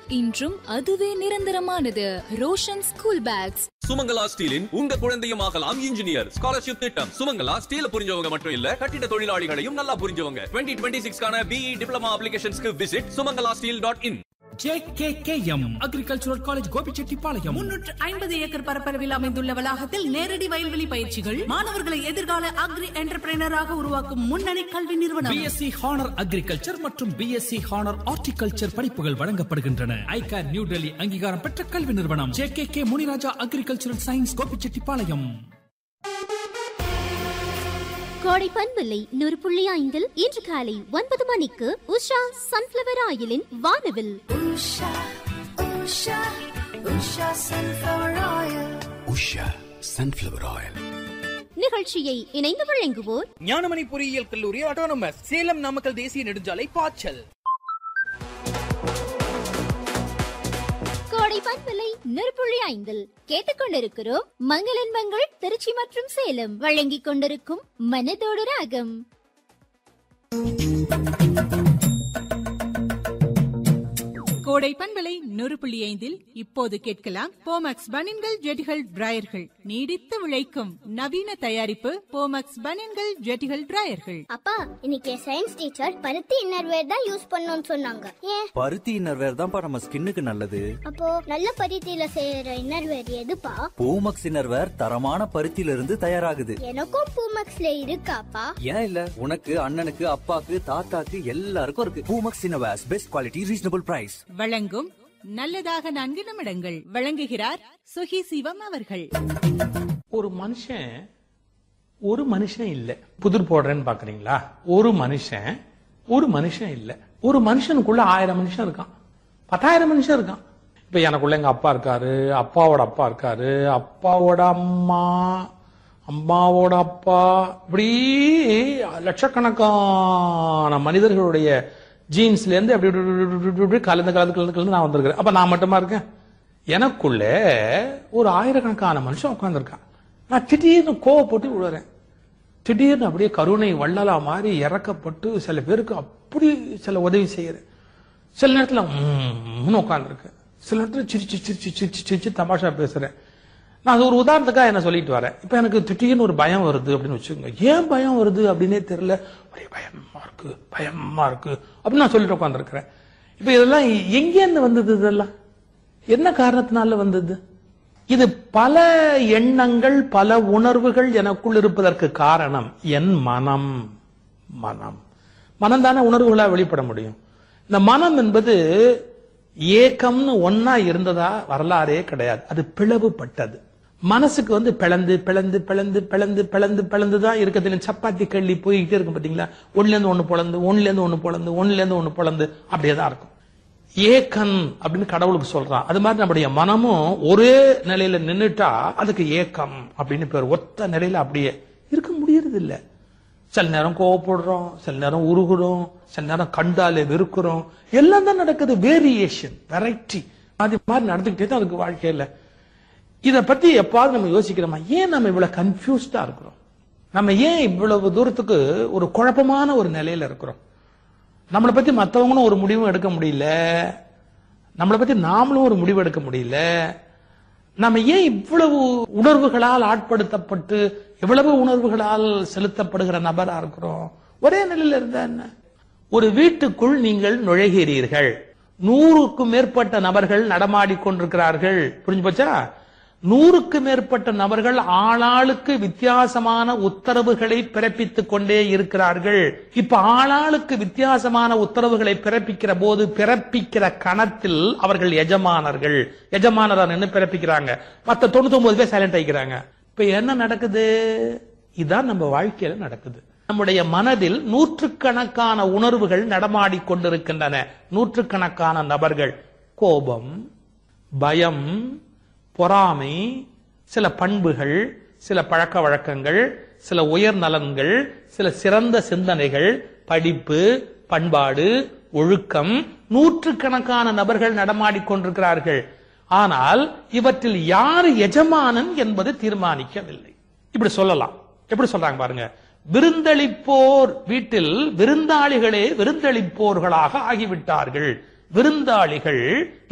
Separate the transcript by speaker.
Speaker 1: இன்றும் அதுவே நிரந்தரமானது ரோஷன் ஸ்கூல் பேக்ஸ்
Speaker 2: சுமங்கலா ஸ்டீலின் உங்க குழந்தையும் ஆகலாம் இன்ஜினியர் ஸ்காலர்ஷிப் திட்டம் சுமங்கலா ஸ்டீல புரிஞ்சவங்க மட்டும் இல்ல கட்டிட தொழிலாளிகளையும் நல்லா புரிஞ்சவங்க டுவெண்ட்டி டுவெண்ட்டி சிக்ஸ்க்கான பிஇ டிப்ளமா அப்ளிகேஷன்ஸ்க்கு visit Sumangala steel dot in
Speaker 3: JKKM agricultural college Gobichettipalayam
Speaker 4: முன்னூற்று ஐம்பது ஏக்கர் பரப்பளவில் அமைந்துள்ள வளாகத்தில் நேரடி வயல்வெளி பயிற்சிகள் மாணவர்களை எதிர்கால அக்ரி என்டர்பிரைனராக உருவாக்கும் முன்னணி கல்வி நிறுவனம்
Speaker 3: பிஎஸ்சி ஹானர் அக்ரிகல்ச்சர் மற்றும் பிஎஸ்சி ஹானர் ஹார்டிகல்ச்சர் படிப்புகள் வழங்கப்படுகின்றன ஐகார் நியூ டெல்லி அங்கீகாரம் பெற்ற கல்வி நிறுவனம் JKK Muniraja agricultural science Gobichettipalayam
Speaker 5: கோடை பண்பில்லை நூறு புள்ளி ஐந்தில் இன்று காலை ஒன்பது மணிக்கு உஷா சன்ஃபிளவர் ஆயிலின் வானவில்
Speaker 6: உஷா சன்ஃப்ளவர் ஆயில்
Speaker 5: நிகழ்ச்சியை இணைந்து வழங்குவோர்
Speaker 7: ஞானமணி பொறியியல் கல்லூரி ஆட்டோனமஸ் சேலம் நாமக்கல் தேசிய நெடுஞ்சாலை பாய்ச்சல்
Speaker 5: கோடை பண்பில்லை நூறு புள்ளி ஐந்தில் கேட்டுக்கொண்டிருக்கிறோம் மங்களன் மங்கள் திருச்சி மற்றும் சேலம் வழங்கிக் கொண்டிருக்கும் மனதோடு ராகம்
Speaker 4: கோடை பண்பலை நூறு புள்ளி ஐந்தில் இப்போது கேட்கலாம் போமக்ஸ் பனின்கள் ஜெட்டிகள் டிராயர்கள் நீடித்து உழைக்கும் நவீன தயாரிப்பு போமக்ஸ் பனின்கள் ஜெட்டிகள் டிராயர்கள்
Speaker 5: அப்பா இன்னைக்கு சயின்ஸ் டீச்சர் பருத்தி இன்னர்வேர் தான் யூஸ் பண்ணணும்னு சொன்னாங்க ஏன்
Speaker 8: பருத்தி இன்னர்வேர் தான்ப்பா நம்ம ஸ்கின்னுக்கு நல்லது
Speaker 5: அப்போ நல்ல பருத்தியில செய்யற இன்னர்வேர் எதுப்பா
Speaker 8: பூமக்ஸ் இன்னர்வேர் தரமான பருத்தியில இருந்து தயாராகுது
Speaker 5: எனக்கும் பூமக்ஸ்ல இருக்காப்பா
Speaker 8: ஏன் இல்ல உனக்கு அண்ணனுக்கு அப்பாக்கு தாத்தாக்கு எல்லாருக்கும் இருக்கு Poomex innerwears best quality reasonable price
Speaker 4: வழங்கும் நல்லதாக நான்கு நிமிடங்கள் வழங்குகிறார் சுகி சிவம் அவர்கள்
Speaker 9: ஒரு மனுஷன் ஒரு மனுஷன் இல்ல புதிர் போடுறேன்னு பாக்குறீங்களா ஒரு மனுஷன் ஒரு மனுஷன் இல்ல ஒரு மனுஷனுக்குள்ள ஆயிரம் மனுஷன் இருக்கான் பத்தாயிரம் மனுஷன் இருக்கான் இப்ப எனக்குள்ள எங்க அப்பா இருக்காரு அப்பாவோட அப்பா இருக்காரு அப்பாவோட அம்மா அம்மாவோட அப்பா இப்படி லட்சக்கணக்கான மனிதர்களுடைய ஜீன்ஸ்ல இருந்து அப்படி இப்படி இப்படி இப்படி இப்படி கலந்து கலந்து கலந்து கலந்து நான் வந்திருக்கிறேன் அப்ப நான் மட்டுமா இருக்கேன் எனக்குள்ள ஒரு ஆயிரக்கணக்கான மனுஷன் உட்கார்ந்திருக்கான் நான் திடீர்னு கோவப்பட்டு விழுறேன் திடீர்னு அப்படியே கருணை வள்ளலா மாதிரி இறக்கப்பட்டு சில பேருக்கு அப்படி சில உதவி செய்யறேன் சில நேரத்துல உம்னு உட்கார்ந்துருக்கேன் சில நேரத்துல சிரிச்சு சிரிச்சு சிரிச்சு சிரிச்சு தமாஷா பேசுறேன் நான் அது ஒரு உதாரணத்துக்காக என்ன சொல்லிட்டு வரேன் இப்ப எனக்கு திடீர்னு ஒரு பயம் வருது அப்படின்னு வச்சுக்கோங்க ஏன் பயம் வருது அப்படின்னே தெரியல ஒரே பயமா இருக்கு பயமா இருக்கு அப்படின்னு நான் சொல்லிட்டு உட்காந்துருக்கிறேன் இப்ப இதெல்லாம் எங்கேருந்து வந்தது இதெல்லாம் என்ன காரணத்தினால வந்தது இது பல எண்ணங்கள் பல உணர்வுகள் எனக்குள் இருப்பதற்கு காரணம் என் மனம் மனம் மனம் தானே உணர்வுகளா வெளிப்பட முடியும் இந்த மனம் என்பது ஏக்கம்னு ஒன்னா இருந்ததா வரலாறே கிடையாது அது பிளவுபட்டது மனசுக்கு வந்து பிளந்து பிளந்து பிளந்து பிளந்து பிளந்து பிளந்து தான் இருக்கிறதுல சப்பாத்தி கள்ளி போய்கிட்டே இருக்கும் பாத்தீங்களா ஒண்ணுல இருந்து ஒண்ணு பொழந்து ஒண்ணுல இருந்து ஒண்ணு பொழந்து ஒண்ணுல இருந்து ஒண்ணு பொழந்து அப்படியே தான் இருக்கும் ஏக்கன் அப்படின்னு கடவுளுக்கு சொல்றான் அது மாதிரி நம்முடைய மனமும் ஒரே நிலையில நின்னுட்டா அதுக்கு ஏக்கம் அப்படின்னு பேர் ஒத்த நிலையில அப்படியே இருக்க முடியறது இல்ல சில நேரம் கோவப்படுறோம் சில நேரம் உருகுறோம் சில நேரம் கண்டாலே வெறுக்கிறோம் எல்லாம் தான் நடக்குது வேரியேஷன் வெரைட்டி அது மாதிரி நடந்துகிட்டே தான் அதுக்கு வாழ்க்கையில இத பத்தி எப்பாவது நம்ம யோசிக்கிறோமா ஏன் நம்ம இவ்வளவு கன்ஃபியூஸ்டா இருக்கிறோம் நம்ம ஏன் இவ்வளவு தூரத்துக்கு ஒரு குழப்பமான ஒரு நிலையில இருக்கிறோம் நம்மளை பத்தி மத்தவங்களும் ஒரு முடிவும் எடுக்க முடியல நம்மளை பத்தி நாமளும் ஒரு முடிவு எடுக்க முடியல நம்ம ஏன் இவ்வளவு உணர்வுகளால் ஆட்படுத்தப்பட்டு எவ்வளவு உணர்வுகளால் செலுத்தப்படுகிற நபரா இருக்கிறோம் ஒரே நிலையில இருந்தா என்ன ஒரு வீட்டுக்குள் நீங்கள் நுழைகிறீர்கள் நூறுக்கும் மேற்பட்ட நபர்கள் நடமாடிக் கொண்டிருக்கிறார்கள் புரிஞ்சு போச்சா நூறுக்கு மேற்பட்ட நபர்கள் ஆளாளுக்கு வித்தியாசமான உத்தரவுகளை பிறப்பித்துக் கொண்டே இருக்கிறார்கள் இப்ப ஆளாளுக்கு வித்தியாசமான உத்தரவுகளை பிறப்பிக்கிற போது பிறப்பிக்கிற கணத்தில் அவர்கள் எஜமானர்கள் எஜமானரா நின்னு பிறப்பிக்கிறாங்க மத்த தொண்ணூத்தி ஒன்பது பேர் சைலண்ட் ஆகிக்கிறாங்க இப்ப என்ன நடக்குது இதான் நம்ம வாழ்க்கையில நடக்குது நம்முடைய மனதில் நூற்றுக்கணக்கான உணர்வுகள் நடமாடிக் கொண்டிருக்கின்றன நூற்றுக்கணக்கான நபர்கள் கோபம் பயம் பொறாமை சில பண்புகள் சில பழக்க வழக்கங்கள் சில உயர் நலன்கள் சில சிறந்த சிந்தனைகள் படிப்பு பண்பாடு ஒழுக்கம் நூற்றுக்கணக்கான நபர்கள் நடமாடிக் கொண்டிருக்கிறார்கள் ஆனால் இவற்றில் யார் எஜமானன் என்பது தீர்மானிக்கவில்லை இப்படி சொல்லலாம் எப்படி சொல்றாங்க பாருங்க விருந்தளிப்போர் வீட்டில் விருந்தாளிகளே விருந்தளிப்போர்களாக ஆகிவிட்டார்கள் விருந்தாளிகள்